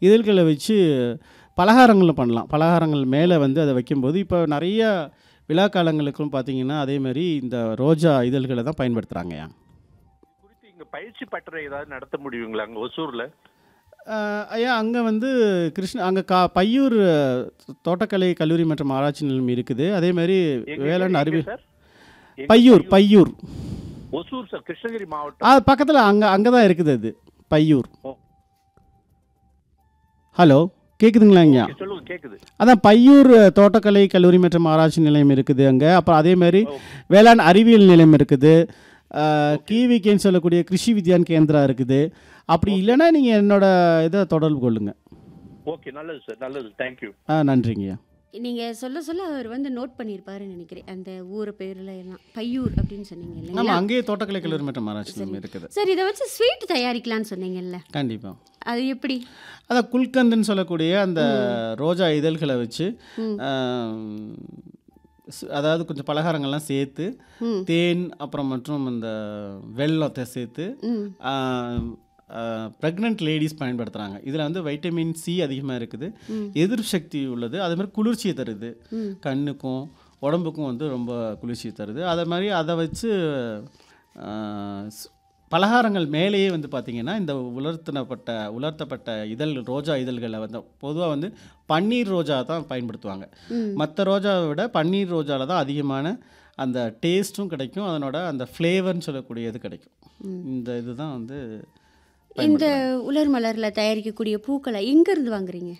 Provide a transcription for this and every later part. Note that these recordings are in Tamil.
இதழ்களை வச்சு பலகாரங்களும் பண்ணலாம் பலகாரங்கள் மேலே வந்து அதை வைக்கும்போது இப்போ நிறைய விழா காலங்களுக்கும் பார்த்தீங்கன்னா அதே மாதிரி இந்த ரோஜா இதழ்களை தான் பயன்படுத்துகிறாங்கய்யா குறித்து இங்க பயிற்சி பட்டறை ஏதாவது நடத்த முடியுங்களா அங்க ஒசூர்ல ஆஹ் ஐயா அங்கே வந்து கிருஷ்ண அங்கே கா பையூர் அஹ், தோட்டக்கலை கல்லூரி மற்றும் ஆராய்ச்சி நிலையம் இருக்குது அதே மாதிரி எங்க வேளாண் எங்க அறிவியல் சார் எங்க பையூர் பையூர் ஒசூர் சார் கிருஷ்ணகிரி மாவட்டம் அது பக்கத்தில் அங்கே அங்கே தான் இருக்குது அது பையூர் ஓ. ஹலோ கேட்குதுங்களா ஐயா ஓகே, சொல்லுங்க கேக்குது அதான் பையூர் தோட்டக்கலை கல்லூரி மற்றும் ஆராய்ச்சி நிலையம் இருக்குது அங்கே அப்புறம் அதே மாதிரி ஓ. வேளாண் அறிவியல் நிலையம் இருக்குது கிவிகேன்னு சொல்லக்கூடிய கிருஷி வித்யான் கேந்திரா இருக்குது அப்படி இல்லைன்னா நீங்கள் என்னோட இதை தொடர்பு கொள்ளுங்கள் ஓகே நல்லது சார் நல்லது தேங்க்யூ ஆ நன்றிங்கய்யா நீங்கள் சொல்ல சொல்ல அவர் வந்து நோட் பண்ணியிருப்பாருன்னு நினைக்கிறேன் அந்த ஊர் பேரில் எல்லாம் பையூர் அப்படின்னு சொன்னீங்க ஆமாம் இல்லைங்களா அங்கேயே தோட்டக்கலை கல்லூரி மற்றும் ஆராய்ச்சி நிலையம் இருக்குது சார் இதை வச்சு ஸ்வீட் தயாரிக்கலாம்னு சொன்னீங்கல்ல கண்டிப்பாக அது எப்படி அதான் குல்கந்துன்னு சொல்லக்கூடிய அந்த ரோஜா இதழ்களை வச்சு ம். ஆம், ஸ்- அதாவது கொஞ்சம் பலகாரங்கள்லாம் சேர்த்து ம் தேன் அப்புறம் மற்றும் அந்த வெள்ளத்தை சேர்த்து ம் ப்ரெக்னென்ட் லேடிஸ் பயன்படுத்துகிறாங்க இதில் வந்து வைட்டமின் சி அதிகமாக இருக்குது ம். எதிர்ப்பு சக்தி உள்ளது அதே மாதிரி குளிர்ச்சியை தருது ம் கண்ணுக்கும் உடம்புக்கும் வந்து ரொம்ப குளிர்ச்சியை தருது அதே மாதிரி அதை வச்சு ஆ, ஸ்- பலகாரங்கள் மேலேயே வந்து பார்த்திங்கன்னா இந்த உலர்த்தினப்பட்ட உலர்த்தப்பட்ட இதழ் ரோஜா இதழ்களை வந்து பொதுவாக வந்து பன்னீர் ரோஜா தான் பயன்படுத்துவாங்க ம் மற்ற ரோஜாவை விட பன்னீர் ரோஜாவில் தான் அதிகமான அந்த டேஸ்ட்டும் கிடைக்கும் அதனோட அந்த ஃப்ளேவர்னு சொல்லக்கூடியது கிடைக்கும் இந்த இதுதான் வந்து இந்த உலர் மலரில் தயாரிக்கக்கூடிய பூக்களை எங்கேருந்து வாங்குறீங்க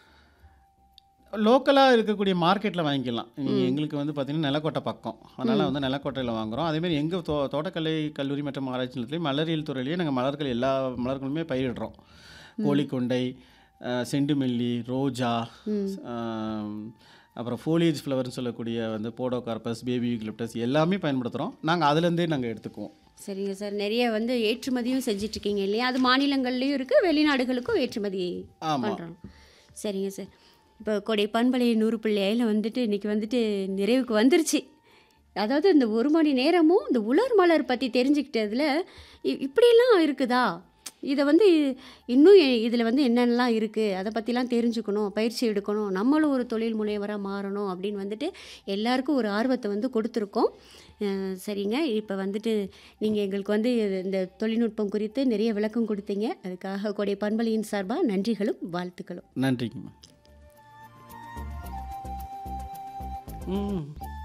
லோக்கலாக இருக்கக்கூடிய மார்க்கெட்டில் வாங்கிக்கலாம் இங்க எங்களுக்கு வந்து பார்த்திங்கன்னா நிலக்கோட்டை பக்கம் அதனால் வந்து நிலக்கோட்டையில் வாங்குகிறோம் அதேமாதிரி எங்கள் தோ தோட்டக்கலை கல்லூரி மற்றும் ஆராய்ச்சி நிலையத்திலையும் மலரியல் துறையிலேயே நாங்கள் மலர்கள் எல்லா மலர்களுமே பயிரிடுறோம் கோழிக்கொண்டை அஹ், செண்டுமல்லி ரோஜா ஆம், அப்புறம் ஃபோலியேஜ் ஃப்ளவர்னு சொல்லக்கூடிய வந்து போடோகார்பஸ் பேபி யூக்லிப்டஸ் எல்லாமே பயன்படுத்துகிறோம் நாங்கள் அதுலேருந்தே நாங்கள் எடுத்துக்குவோம் சரிங்க சார் நிறைய வந்து ஏற்றுமதியும் செஞ்சுட்டு இருக்கீங்க இல்லையா அது மாநிலங்கள்லேயும் இருக்குது வெளிநாடுகளுக்கும் ஏற்றுமதி ஆமாம் பண்ணுறோம் சரிங்க சார் இப்போ கொடை பண்பலை நூறு பிள்ளையில் வந்துட்டு இன்றைக்கி வந்துட்டு நிறைவுக்கு வந்துருச்சு அதாவது இந்த ஒரு மணி நேரமும் இந்த உலர் மலர் பற்றி தெரிஞ்சுக்கிட்டதுல இ- இப்படியெல்லாம் இருக்குதா இதை வந்து இன்னும் இதில் வந்து என்னென்னலாம் இருக்குது அதை பற்றிலாம் தெரிஞ்சுக்கணும் பயிற்சி எடுக்கணும் நம்மளும் ஒரு தொழில் முனைவராக மாறணும் அப்படின்னு வந்துட்டு எல்லாருக்கும் ஒரு ஆர்வத்தை வந்து கொடுத்துருக்கோம் அஹ் சரிங்க இப்போ வந்துட்டு நீங்கள் எங்களுக்கு வந்து இந்த தொழில்நுட்பம் குறித்து நிறைய விளக்கம் கொடுத்தீங்க அதுக்காக கொடை பண்பலையின் சார்பாக நன்றிகளும் வாழ்த்துக்களும் நன்றிங்கம்மா ம்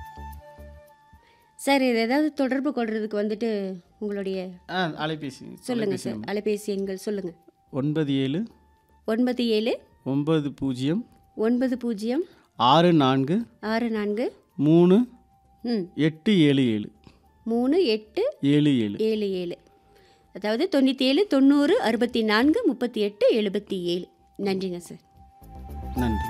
சார் இது ஏதாவது தொடர்பு கொள்றதுக்கு வந்துட்டு உங்களுடைய ஆ அலைபேசி சொல்லுங்கள் தொலைபேசி சார் நம்பர். அலைபேசி எண்கள் சொல்லுங்கள் ஒன்பது ஏழு ஒன்பது ஏழு ஒன்பது பூஜ்ஜியம் ஒன்பது பூஜ்ஜியம் ஆறு நான்கு ஆறு நான்கு மூணு ம் எட்டு ஏழு ஏழு மூணு எட்டு ஏழு ஏழு ஏழு ஏழு அதாவது தொண்ணூற்றி ஏழு தொண்ணூறு அறுபத்தி நான்கு முப்பத்தி எட்டு எழுபத்தி ஏழு நன்றிங்க சார் நன்றி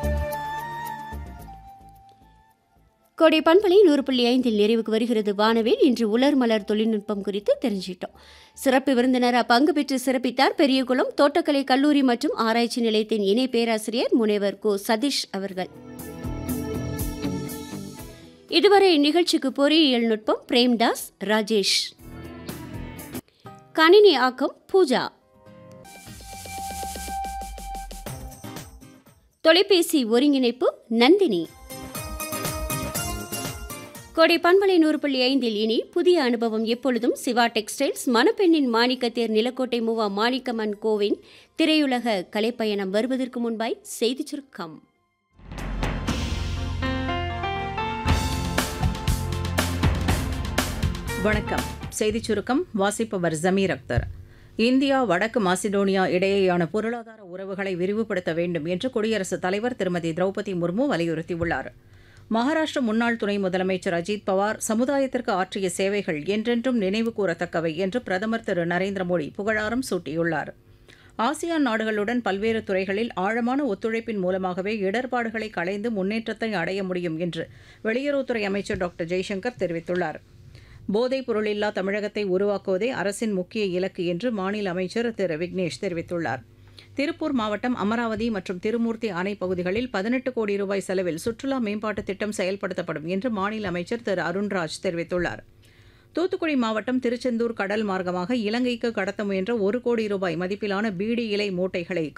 கோடை பண்பலை நூறு புள்ளி ஐந்தில் நிறைவுக்கு வருகிறது வானவில் இன்று உலர் மலர் தொழில்நுட்பம் குறித்து தெரிஞ்சிட்டோம் சிறப்பு விருந்தினராக பங்கு பெற்று சிறப்பித்தார் பெரியகுளம் தோட்டக்கலை கல்லூரி மற்றும் ஆராய்ச்சி நிலையத்தின் இணை பேராசிரியர் முனைவர் கோ சதீஷ் அவர்கள் இதுவரை இந்நிகழ்ச்சிக்கு பொறியியல் நுட்பம் பிரேம்தாஸ் ராஜேஷ் கணினி ஆக்கம் பூஜா தொலைபேசி ஒருங்கிணைப்பு நந்தினி கோடை பண்பலை நூறு புள்ளி ஐந்தில் இனி புதிய அனுபவம் எப்பொழுதும் சிவா டெக்ஸ்டைல்ஸ் மணப்பெண்ணின் மாணிக்கத்தேர் நிலக்கோட்டை மூவா மாணிக்கமன் கோவின் திரையுலக கலைப்பயணம் வருவதற்கு முன்பாய் செய்திச் சுருக்கம் வணக்கம் செய்திச் சுருக்கம் வாசிப்பவர் ஜமீர் அக்தர் இந்தியா வடக்கு மாசிடோனியா இடையேயான பொருளாதார உறவுகளை விரிவுபடுத்த வேண்டும் என்று குடியரசுத் தலைவர் திருமதி திரௌபதி முர்மு வலியுறுத்தியுள்ளார் மகாராஷ்டிர முன்னாள் துணை முதலமைச்சர் அஜித் பவார் சமுதாயத்திற்கு ஆற்றிய சேவைகள் என்றென்றும் நினைவு கூறத்தக்கவை என்று பிரதமர் திரு நரேந்திர மோடி புகழாரம் சூட்டியுள்ளார் ஆசியான் நாடுகளுடன் பல்வேறு துறைகளில் ஆழமான ஒத்துழைப்பின் மூலமாகவே இடர்பாடுகளை களைந்து முன்னேற்றத்தை அடைய முடியும் என்று வெளியுறவுத்துறை அமைச்சர் டாக்டர் ஜெய்சங்கர் தெரிவித்துள்ளார் போதைப் பொருளில்லா தமிழகத்தை உருவாக்குவதே அரசின் முக்கிய இலக்கு என்று மாநில அமைச்சர் திரு விக்னேஷ் தெரிவித்துள்ளார் திருப்பூர் மாவட்டம் அமராவதி மற்றும் திருமூர்த்தி அணை பகுதிகளில் பதினெட்டு கோடி ரூபாய் செலவில் சுற்றுலா மேம்பாட்டுத் திட்டம் செயல்படுத்தப்படும் என்று மாநில அமைச்சர் திரு அருண்ராஜ் தெரிவித்துள்ளார் தூத்துக்குடி மாவட்டம் திருச்செந்தூர் கடல் மார்க்கமாக இலங்கைக்கு கடத்த முயன்ற ஒரு கோடி ரூபாய் மதிப்பிலான பீடி இலை மூட்டைகளை